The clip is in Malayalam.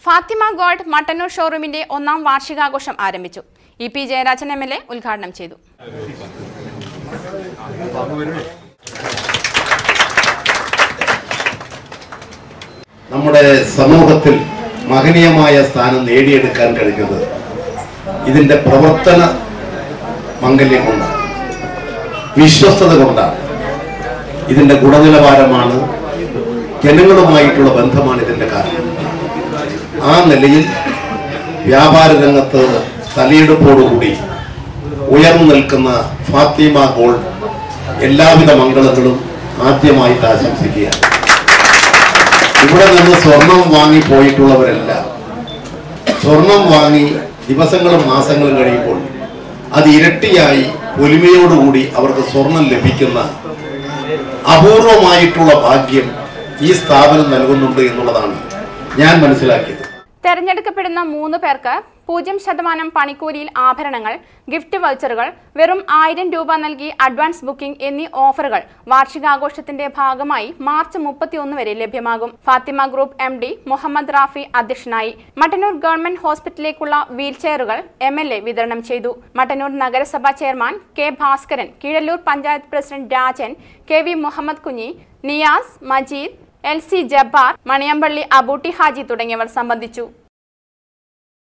ഫാത്തിമ ഗോൾഡ് മട്ടന്നൂർ ഷോറൂമിന്റെ ഒന്നാം വാർഷികാഘോഷം ആരംഭിച്ചു E P Jayarajan M L A ഉദ്ഘാടനം ചെയ്തു നമ്മുടെ സമൂഹത്തിൽ മഹനീയമായ സ്ഥാനം നേടിയെടുക്കാൻ കഴിഞ്ഞത് ഇതിന്റെ പ്രവർത്തന മംഗല്യം കൊണ്ടാണ് വിശ്വസ്തത കൊണ്ടാണ് ഇതിന്റെ ഗുണനിലവാരമാണ് ജനങ്ങളുമായിട്ടുള്ള ബന്ധമാണ് ഇതിന്റെ കാരണം ആ നിലയിൽ വ്യാപാര രംഗത്ത് തലയെടുപ്പോടുകൂടി ഉയർന്നു നിൽക്കുന്ന ഫാത്തിമ ഗോൾഡ് എല്ലാവിധ മംഗളങ്ങളും ആദ്യമായിട്ട് ആശംസിക്കുകയാണ് ഇവിടെ നിന്ന് സ്വർണം വാങ്ങി പോയിട്ടുള്ളവരെല്ലാം സ്വർണം വാങ്ങി ദിവസങ്ങളും മാസങ്ങളും കഴിയുമ്പോൾ അത് ഇരട്ടിയായി പൊലിമയോടുകൂടി അവർക്ക് സ്വർണം ലഭിക്കുന്ന അപൂർവമായിട്ടുള്ള ഭാഗ്യം ഈ സ്ഥാപനം നൽകുന്നുണ്ട് എന്നുള്ളതാണ് ഞാൻ മനസ്സിലാക്കിയത് തെരഞ്ഞെടുക്കപ്പെടുന്ന മൂന്ന് പേർക്ക് പൂജ്യം ശതമാനം പണിക്കൂലിയിൽ ആഭരണങ്ങൾ ഗിഫ്റ്റ് വൗച്ചറുകൾ വെറും ആയിരം രൂപ നൽകി അഡ്വാൻസ് ബുക്കിംഗ് എന്നീ ഓഫറുകൾ വാർഷികാഘോഷത്തിന്റെ ഭാഗമായി മാർച്ച് മുപ്പത്തിയൊന്ന് വരെ ലഭ്യമാകും Fathima group M D Muhammad Rafi അധ്യക്ഷനായി മട്ടന്നൂർ ഗവൺമെന്റ് ഹോസ്പിറ്റലിലേക്കുള്ള വീൽ ചെയറുകൾ എം എൽ എ വിതരണം ചെയ്തു മട്ടന്നൂർ നഗരസഭാ chairman K Bhaskaran Keezhallur panchayat president Rajan K V Muhammad Kunhi Niyas Majeed L C Jabbar Maniyampally Abootty Haji തുടങ്ങിയവർ സംബന്ധിച്ചു